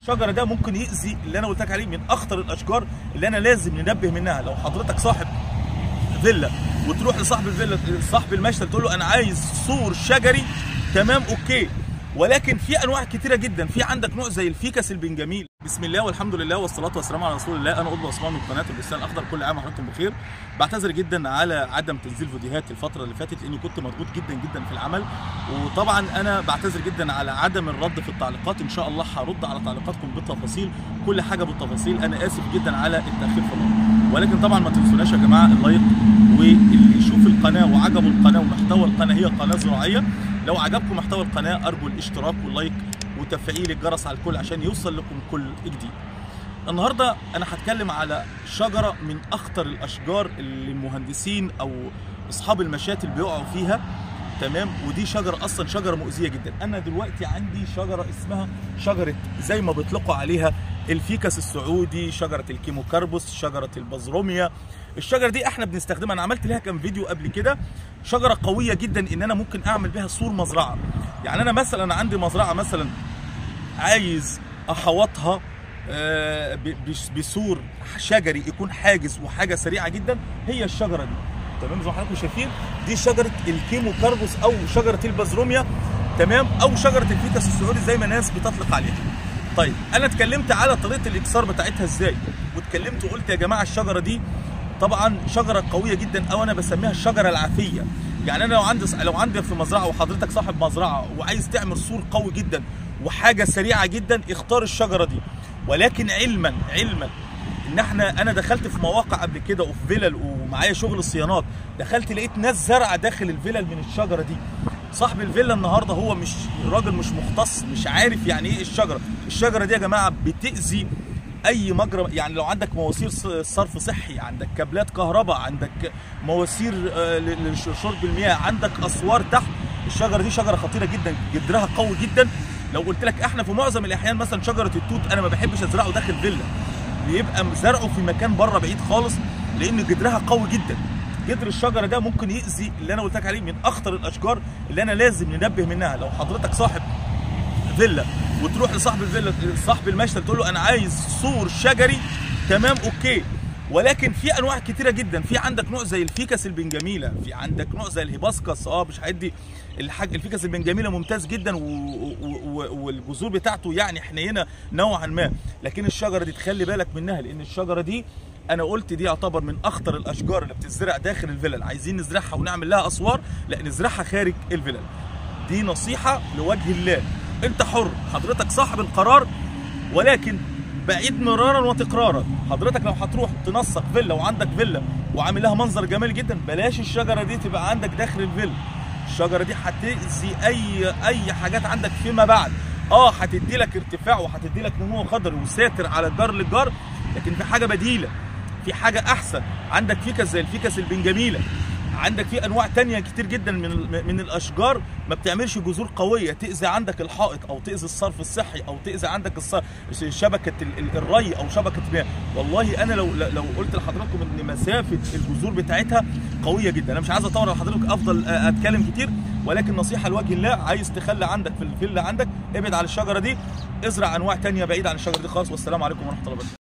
الشجره ده ممكن يأذي اللي انا قلت لك عليه من اخطر الاشجار اللي انا لازم ننبه منها لو حضرتك صاحب فيلا وتروح لصاحب الفيلا صاحب المشتل تقول له انا عايز سور شجري تمام اوكي ولكن في انواع كتيره جدا في عندك نوع زي الفيكس البنجميل بسم الله والحمد لله والصلاه والسلام على رسول الله انا قطب عثمان من قناه البستان الاخضر كل عام وحضراتكم بخير بعتذر جدا على عدم تنزيل فيديوهات الفتره اللي فاتت لاني كنت مضغوط جدا جدا في العمل وطبعا انا بعتذر جدا على عدم الرد في التعليقات ان شاء الله هرد على تعليقاتكم بالتفاصيل كل حاجه بالتفاصيل انا اسف جدا على التاخير في الرد ولكن طبعا ما تنسوناش يا جماعه اللايك واللي يشوف القناه وعجبه القناه ومحتوى القناه هي قناه زراعيه لو عجبكم محتوى القناه ارجو الاشتراك واللايك وتفعيل الجرس على الكل عشان يوصل لكم كل جديد النهارده انا هتكلم على شجره من اخطر الاشجار اللي المهندسين او اصحاب المشاتل بيقعوا فيها تمام ودي شجره اصلا شجره مؤذيه جدا انا دلوقتي عندي شجره اسمها شجره زي ما بيطلقوا عليها الفيكس السعودي شجره الكيموكاربوس شجره البازروميا الشجره دي احنا بنستخدمها انا عملت لها كام فيديو قبل كده شجره قويه جدا ان انا ممكن اعمل بها سور مزرعه يعني انا مثلا عندي مزرعه مثلا عايز احوطها آه، ب- بس- بسور شجري يكون حاجز وحاجه سريعه جدا هي الشجره دي تمام زي ما حضراتكم شايفين دي شجره الكيمو كاربوس او شجره البازروميا تمام او شجره الفيكس السعودي زي ما الناس بتطلق عليها طيب انا اتكلمت على طريقه الاكسار بتاعتها ازاي واتكلمت وقلت يا جماعه الشجره دي طبعا شجره قويه جدا او انا بسميها الشجره العافيه يعني انا لو عندي لو عندي في مزرعه وحضرتك صاحب مزرعه وعايز تعمل سور قوي جدا وحاجه سريعه جدا اختار الشجره دي ولكن علما علما ان احنا انا دخلت في مواقع قبل كده وفي فيلل ومعايا شغل صيانات دخلت لقيت ناس زرع داخل الفيلل من الشجره دي صاحب الفيلا النهارده هو مش راجل مش مختص مش عارف يعني ايه الشجره الشجره دي يا جماعه بتاذي اي مجرى يعني لو عندك مواسير ص- صرف صحي عندك كابلات كهرباء عندك مواسير آه، ل- لشرب المياه عندك اسوار تحت الشجره دي شجره خطيره جدا جدرها قوي جدا لو قلت لك احنا في معظم الاحيان مثلا شجره التوت انا ما بحبش ازرعه داخل فيلا بيبقى زرعه في مكان بره بعيد خالص لان جدرها قوي جدا جدر الشجره ده ممكن يأذي اللي انا قلت لك عليه من اخطر الاشجار اللي انا لازم ننبه منها لو حضرتك صاحب فيلا وتروح لصاحب الفيلا صاحب المشتل تقول له انا عايز سور شجري تمام اوكي ولكن في انواع كتيره جدا في عندك نوع زي الفيكس البنجميله في عندك نوع زي الهيباسكس اه مش هيدي الحاج الفيكس البنجميله ممتاز جدا و... و... و... والجذور بتاعته يعني حنينه نوعا ما لكن الشجره دي تخلي بالك منها لان الشجره دي انا قلت دي يعتبر من اخطر الاشجار اللي بتزرع داخل الفلل عايزين نزرعها ونعمل لها اسوار لا نزرعها خارج الفلل دي نصيحه لوجه الله انت حر حضرتك صاحب القرار ولكن بعيد مرارا وتكرارا حضرتك لو هتروح تنسق فيلا وعندك فيلا وعامل لها منظر جمالي جدا بلاش الشجره دي تبقى عندك داخل الفيلا الشجره دي هتاذي اي اي حاجات عندك فيما بعد اه هتدي لك ارتفاع وهتدي لك نمو خضري وساتر على الجار للجار لكن في حاجه بديله في حاجه احسن عندك فيكس زي الفيكس البنجميله عندك في انواع تانية كتير جدا من ال- من الاشجار ما بتعملش جذور قويه تاذي عندك الحائط او تاذي الصرف الصحي او تاذي عندك الص- شبكه ال- ال- الري او شبكه مياه والله انا لو لو قلت لحضراتكم ان مسافه الجذور بتاعتها قويه جدا انا مش عايز اطول على حضرتك افضل أ- اتكلم كتير ولكن نصيحه لوجه الله عايز تخلي عندك في الفيلا عندك ابعد عن الشجره دي ازرع انواع تانية بعيد عن الشجره دي خالص والسلام عليكم ورحمه الله وبركاته